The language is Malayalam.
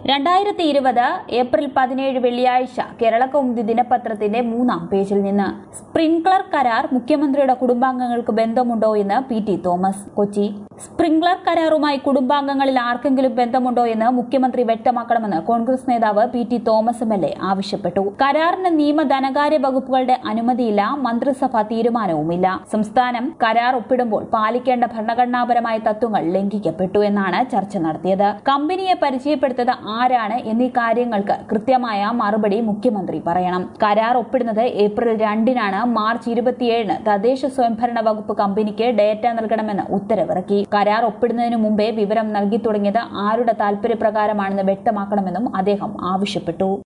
രണ്ടായിരത്തി ഇരുപത് ഏപ്രിൽ പതിനേഴ് വെള്ളിയാഴ്ച കേരള കൗമുദി ദിനപത്രത്തിന്റെ മൂന്നാം പേജിൽ നിന്ന് സ്പ്രിംഗ്ലർ കരാർ മുഖ്യമന്ത്രിയുടെ കുടുംബാംഗങ്ങൾക്ക് ബന്ധമുണ്ടോ എന്ന് P T Thomas Kochi Sprinklr കരാറുമായി കുടുംബാംഗങ്ങളിൽ ആർക്കെങ്കിലും ബന്ധമുണ്ടോ എന്ന് മുഖ്യമന്ത്രി വ്യക്തമാക്കണമെന്ന് കോൺഗ്രസ് നേതാവ് P T Thomas M L A ആവശ്യപ്പെട്ടു കരാറിന് നിയമ ധനകാര്യ വകുപ്പുകളുടെ അനുമതിയില്ല മന്ത്രിസഭാ തീരുമാനവുമില്ല സംസ്ഥാനം കരാർ ഒപ്പിടുമ്പോൾ പാലിക്കേണ്ട ഭരണഘടനാപരമായ തത്വങ്ങൾ ലംഘിക്കപ്പെട്ടു എന്നാണ് ചർച്ച നടത്തിയത് കമ്പനിയെ പരിചയപ്പെടുത്തത് ആരാണ് എന്നീ കാര്യങ്ങൾക്ക് കൃത്യമായ മറുപടി മുഖ്യമന്ത്രി പറയണം കരാർ ഒപ്പിടുന്നത് ഏപ്രിൽ രണ്ടിനാണ് മാർച്ച് ഇരുപത്തിയേഴിന് തദ്ദേശ സ്വയംഭരണ വകുപ്പ് കമ്പനിക്ക് ഡേറ്റ നൽകണമെന്ന് ഉത്തരവിറക്കി കരാർ ഒപ്പിടുന്നതിനു മുമ്പേ വിവരം നൽകി തുടങ്ങിയത് ആരുടെ താൽപര്യപ്രകാരമാണെന്ന് വ്യക്തമാക്കണമെന്നും അദ്ദേഹം ആവശ്യപ്പെട്ടു